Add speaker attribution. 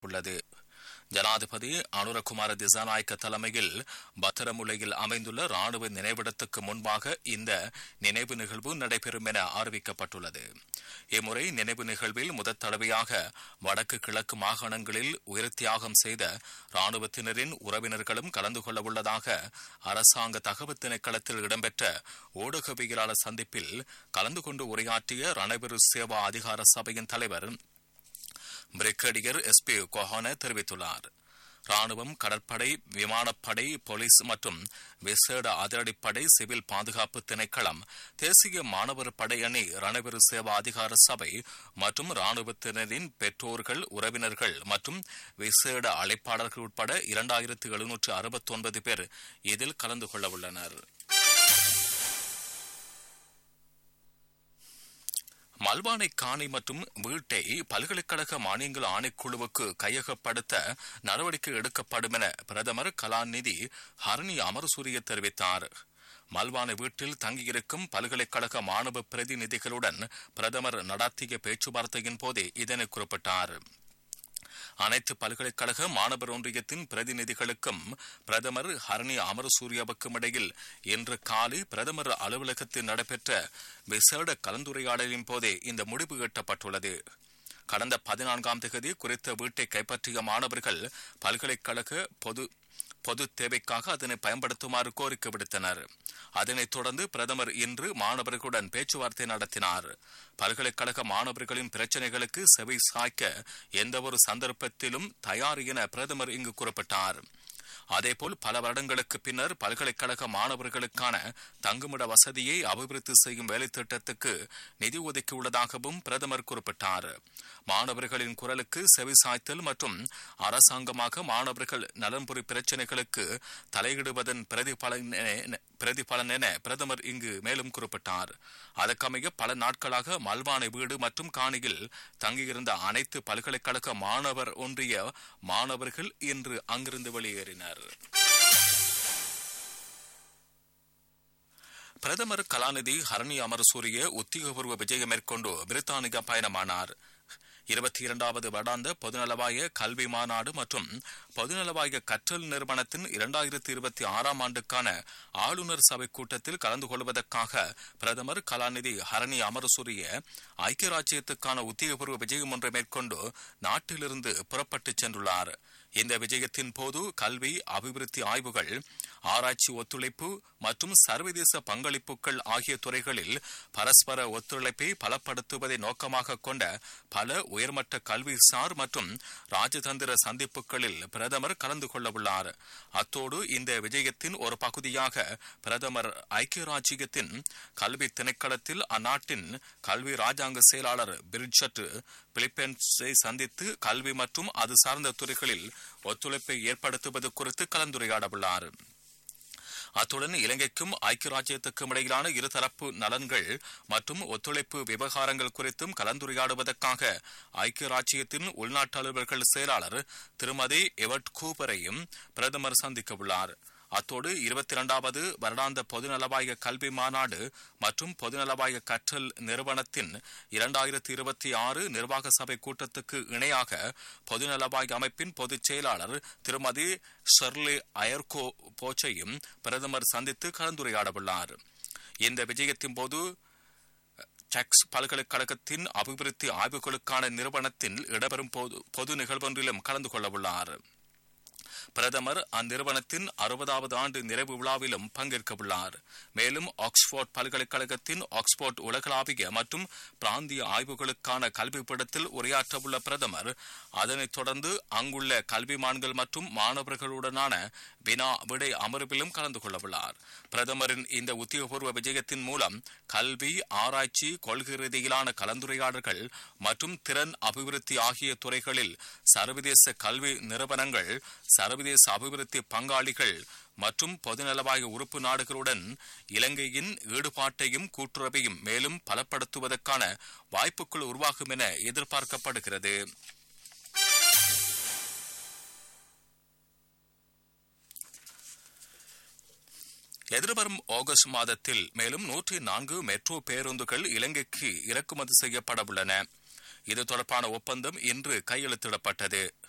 Speaker 1: உள்ளது ஜனாதிபதி அனுரகுமார திசாநாயக்க தலைமையில் பத்திரமுலையில் அமைந்துள்ள ராணுவ நினைவிடத்துக்கு முன்பாக இந்த நினைவு நிகழ்வு நடைபெறும் என அறிவிக்கப்பட்டுள்ளது இம்முறை நினைவு நிகழ்வில் முதற் தடவையாக வடக்கு கிழக்கு மாகாணங்களில் உயிர் தியாகம் செய்த ராணுவத்தினரின் உறவினர்களும் கலந்து கொள்ள உள்ளதாக அரசாங்க தகவல் திணைக்களத்தில் இடம்பெற்ற ஊடகவியலாளர் சந்திப்பில் கலந்து கொண்டு உரையாற்றிய ரணபெரு சேவா அதிகார சபையின் தலைவர் பிரிகேடியர் எஸ் பி கொஹான தெரிவித்துள்ளார் ராணுவம் கடற்படை விமானப்படை போலீஸ் மற்றும் விசேட அதிரடிப்படை சிவில் பாதுகாப்பு திணைக்களம் தேசிய மாணவர் படையணி ரணபெரு சேவா அதிகார சபை மற்றும் ராணுவத்தினரின் பெற்றோர்கள் உறவினர்கள் மற்றும் விசேட அழைப்பாளர்கள் உட்பட இரண்டாயிரத்து எழுநூற்று அறுபத்தி ஒன்பது பேர் இதில் கலந்து கொள்ள உள்ளனர் மல்வானை காணி மற்றும் வீட்டை பல்கலைக்கழக மானியங்கள் ஆணைக்குழுவுக்கு கையகப்படுத்த நடவடிக்கை எடுக்கப்படும் என பிரதமர் கலாநிதி ஹரணி அமரசூரிய தெரிவித்தார் மல்வானை வீட்டில் தங்கியிருக்கும் பல்கலைக்கழக மாணவ பிரதிநிதிகளுடன் பிரதமர் நடத்திய பேச்சுவார்த்தையின் போதே இதனை குறிப்பிட்டார் அனைத்து பல்கலைக்கழக மாணவர் ஒன்றியத்தின் பிரதிநிதிகளுக்கும் பிரதமர் ஹரணி அமரசூரியவுக்கும் இடையில் இன்று காலை பிரதமர் அலுவலகத்தில் நடைபெற்ற விசேட கலந்துரையாடலின் போதே இந்த முடிவு எட்டப்பட்டுள்ளது கடந்த பதினான்காம் தேதி குறித்த வீட்டை கைப்பற்றிய மாணவர்கள் பல்கலைக்கழக பொது பொது தேவைக்காக அதனை பயன்படுத்துமாறு கோரிக்கை விடுத்தனர் அதனைத் தொடர்ந்து பிரதமர் இன்று மாணவர்களுடன் பேச்சுவார்த்தை நடத்தினார் பல்கலைக்கழக மாணவர்களின் பிரச்சினைகளுக்கு செவி சாய்க்க எந்தவொரு சந்தர்ப்பத்திலும் தயார் என பிரதமர் இங்கு குறிப்பிட்டார் அதேபோல் பல வருடங்களுக்கு பின்னர் பல்கலைக்கழக மாணவர்களுக்கான தங்குமிட வசதியை அபிவிருத்தி செய்யும் வேலைத்திட்டத்துக்கு நிதி ஒதுக்கியுள்ளதாகவும் பிரதமர் குறிப்பிட்டார் மாணவர்களின் குரலுக்கு செவிசாய்த்தல் மற்றும் அரசாங்கமாக மாணவர்கள் நலன்புரி பிரச்சினைகளுக்கு தலையிடுவதன் பிரதிபலன் பிரதிபலன் என பிரதமர் இங்கு மேலும் குறிப்பிட்டார் அதற்கமைய பல நாட்களாக மல்வானை வீடு மற்றும் காணியில் தங்கியிருந்த அனைத்து பல்கலைக்கழக மாணவர் ஒன்றிய மாணவர்கள் இன்று அங்கிருந்து வெளியேறினர் பிரதமர் கலாநிதி ஹரணி அமரசூரிய உத்தியோகபூர்வ விஜயம் மேற்கொண்டு பிரித்தானியா பயணமானார் இருபத்தி இரண்டாவது வருடாந்த பொதுநலவாய கல்வி மாநாடு மற்றும் பொதுநலவாய கற்றல் நிறுவனத்தின் இரண்டாயிரத்தி இருபத்தி ஆறாம் ஆண்டுக்கான ஆளுநர் சபை கூட்டத்தில் கலந்து கொள்வதற்காக பிரதமர் கலாநிதி ஹரணி அமரசூரிய ஐக்கிய ராஜ்யத்துக்கான உத்தியோகபூர்வ விஜயம் ஒன்றை மேற்கொண்டு நாட்டிலிருந்து புறப்பட்டுச் சென்றுள்ளார் இந்த விஜயத்தின் போது கல்வி அபிவிருத்தி ஆய்வுகள் ஆராய்ச்சி ஒத்துழைப்பு மற்றும் சர்வதேச பங்களிப்புகள் ஆகிய துறைகளில் பரஸ்பர ஒத்துழைப்பை பலப்படுத்துவதை நோக்கமாக கொண்ட பல உயர்மட்ட கல்விசார் மற்றும் ராஜதந்திர சந்திப்புகளில் பிரதமர் கலந்து கொள்ள உள்ளார் அத்தோடு இந்த விஜயத்தின் ஒரு பகுதியாக பிரதமர் ஐக்கிய ராஜ்யத்தின் கல்வி திணைக்களத்தில் அந்நாட்டின் கல்வி ராஜாங்க செயலாளர் பிரிட்ஜட் பிலிப்பைன்ஸை சந்தித்து கல்வி மற்றும் அது சார்ந்த துறைகளில் ஒத்துழைப்பை ஏற்படுத்துவது குறித்து கலந்துரையாட உள்ளார் அத்துடன் இலங்கைக்கும் ஐக்கிய ராஜ்யத்துக்கும் இடையிலான இருதரப்பு நலன்கள் மற்றும் ஒத்துழைப்பு விவகாரங்கள் குறித்தும் கலந்துரையாடுவதற்காக ஐக்கிய ராஜ்யத்தின் உள்நாட்டு அலுவலர்கள் செயலாளர் திருமதி எவர்ட் கூப்பரையும் பிரதமர் சந்திக்க உள்ளார் அத்தோடு இருபத்தி இரண்டாவது வருடாந்த பொதுநலவாய கல்வி மாநாடு மற்றும் பொதுநலவாய கற்றல் நிறுவனத்தின் இரண்டாயிரத்தி இருபத்தி ஆறு நிர்வாக சபை கூட்டத்துக்கு இணையாக பொதுநலவாய அமைப்பின் பொதுச் செயலாளர் திருமதி ஷெர்லி அயர்கோ போச்சையும் பிரதமர் சந்தித்து கலந்துரையாடவுள்ளார் இந்த விஜயத்தின் போது டெக்ஸ் பல்கலைக்கழகத்தின் அபிவிருத்தி ஆய்வுகளுக்கான நிறுவனத்தில் இடம்பெறும் பொது நிகழ்வொன்றிலும் கலந்து கொள்ளவுள்ளார் பிரதமர் அந்நிறுவனத்தின் அறுபதாவது ஆண்டு நிறைவு விழாவிலும் பங்கேற்க உள்ளார் மேலும் ஆக்ஸ்போர்ட் பல்கலைக்கழகத்தின் ஆக்ஸ்போர்ட் உலகளாவிய மற்றும் பிராந்திய ஆய்வுகளுக்கான கல்விப்படத்தில் உரையாற்றவுள்ள பிரதமர் அதனைத் தொடர்ந்து அங்குள்ள கல்விமான்கள் மற்றும் மாணவர்களுடனான வினா விடை அமர்விலும் கலந்து கொள்ளவுள்ளார் பிரதமரின் இந்த உத்தியோகபூர்வ விஜயத்தின் மூலம் கல்வி ஆராய்ச்சி கொள்கை ரீதியிலான கலந்துரையாடல்கள் மற்றும் திறன் அபிவிருத்தி ஆகிய துறைகளில் சர்வதேச கல்வி நிறுவனங்கள் சர்வதேச அபிவிருத்தி பங்காளிகள் மற்றும் பொதுநலவாய உறுப்பு நாடுகளுடன் இலங்கையின் ஈடுபாட்டையும் கூட்டுறவையும் மேலும் பலப்படுத்துவதற்கான வாய்ப்புகள் உருவாகும் என எதிர்பார்க்கப்படுகிறது எதிர்வரும் ஆகஸ்ட் மாதத்தில் மேலும் நூற்றி நான்கு மெட்ரோ பேருந்துகள் இலங்கைக்கு இறக்குமதி செய்யப்பட உள்ளன இது தொடர்பான ஒப்பந்தம் இன்று கையெழுத்திடப்பட்டது